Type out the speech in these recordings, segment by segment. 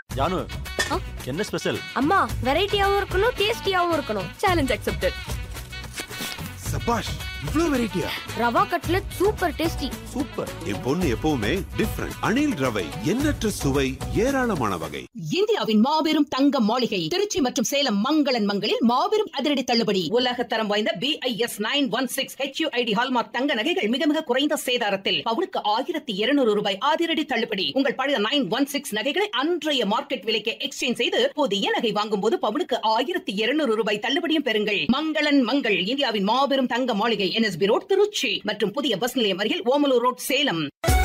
ஜானு ஆ? என்ன ஸ்பெஷல் அம்மா வெரைட்டியாவும் இருக்கணும் டேஸ்டியாவும் இருக்கணும் சேலஞ்ச் அக்செப்டட் சபாஷ் இவ்ளோ வெரைட்டியா rava cutlet super tasty super என் பொண்ணு எப்பவுமே டிஃப்ரெண்ட் அணில் ரவை எண்ணற்ற சுவை ஏராளமான வகை இந்தியாவின் மாபெரும் தங்க மாளிகை திருச்சி மற்றும் சேலம் மங்களன் மங்களில் மாபெரும் அதிரடி தள்ளுபடி உலக தரம் வாய்ந்த BIS nine one six HUID hallmark தங்க நகைகள் மிக மிக குறைந்த சேதாரத்தில் பவுனுக்கு ஆயிரத்தி இருநூறு ரூபாய் அதிரடி தள்ளுபடி உங்கள் பழைய நைன் ஒன் சிக்ஸ் நகைகளை அன்றைய மார்க்கெட் விலைக்கு எக்ஸ்சேஞ்ச் செய்து புதிய நகை வாங்கும் போது பவுனுக்கு ஆயிரத்தி இருநூறு ரூபாய் தள்ளுபடியும் பெறுங்கள் மங்களன் மங்கள் இந்தியாவின் மாபெரும் தங்க மாளிகை என்எஸ்பி ரோட் திருச்சி மற்றும் புதிய பஸ் நிலையம் அருகில் ஓமலூர் ரோட் சேலம்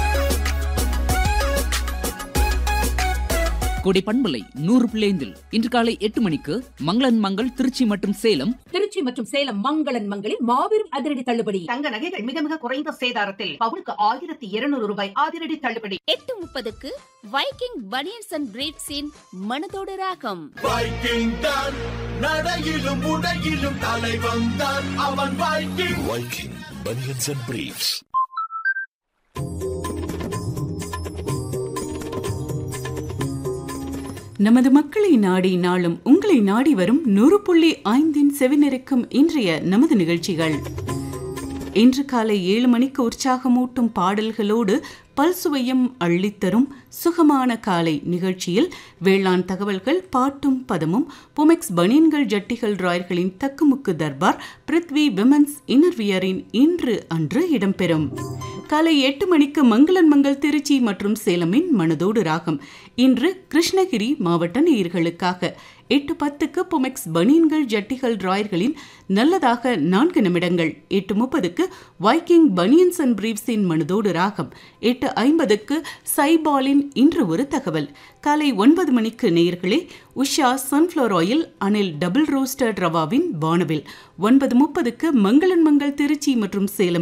கொடை பண்பலை நூறு பிள்ளைந்தில் இன்று காலை எட்டு மணிக்கு மங்களன் மங்கள் திருச்சி மற்றும் சேலம் திருச்சி மற்றும் சேலம் மங்களன் மங்களில் மாபெரும் அதிரடி தள்ளுபடி தங்க நகைகள் மிக மிக குறைந்த சேதாரத்தில் பவுனுக்கு ஆயிரத்தி இருநூறு ரூபாய் அதிரடி தள்ளுபடி எட்டு முப்பதுக்கு வைக்கிங் பனியன்ஸ் அண்ட் பிரீட்ஸின் மனதோடு ராகம் வைக்கிங் தான் நடையிலும் உடையிலும் தலை வந்தான் அவன் Viking Viking banians and briefs நமது மக்களை நாடி நாளும் உங்களை நாடி வரும் நூறு புள்ளி ஐந்தின் செவிநிறைக்கும் இன்றைய நமது நிகழ்ச்சிகள் இன்று காலை ஏழு மணிக்கு உற்சாகமூட்டும் பாடல்களோடு பல்சுவையும் அள்ளித்தரும் சுகமான காலை நிகழ்ச்சியில் வேளாண் தகவல்கள் பாட்டும் பதமும் புமெக்ஸ் பனியன்கள் ஜட்டிகள் ராயர்களின் தக்குமுக்கு தர்பார் பிருத்வி விமன்ஸ் இன்னர்வியரின் இன்று அன்று இடம்பெறும் காலை எட்டு மணிக்கு மங்களன் மங்கள் திருச்சி மற்றும் சேலமின் மனதோடு ராகம் இன்று கிருஷ்ணகிரி மாவட்ட நேயர்களுக்காக எட்டு பத்துக்கு புமெக்ஸ் பனியன்கள் ஜட்டிகள் ராயர்களின் நல்லதாக நான்கு நிமிடங்கள் எட்டு முப்பதுக்கு வைக்கிங் பனியன்ஸ் அண்ட் பிரீவ்ஸின் மனதோடு ராகம் எட்டு ஐம்பதுக்கு சைபாலின் இன்று ஒரு தகவல் காலை ஒன்பது மணிக்கு நேயர்களே Usha sunflower oil Anil double roasted ரவாவின் வானவில் ஒன்பது முப்பதுக்கு மங்களன் மங்கள் திருச்சி மற்றும் சேலம்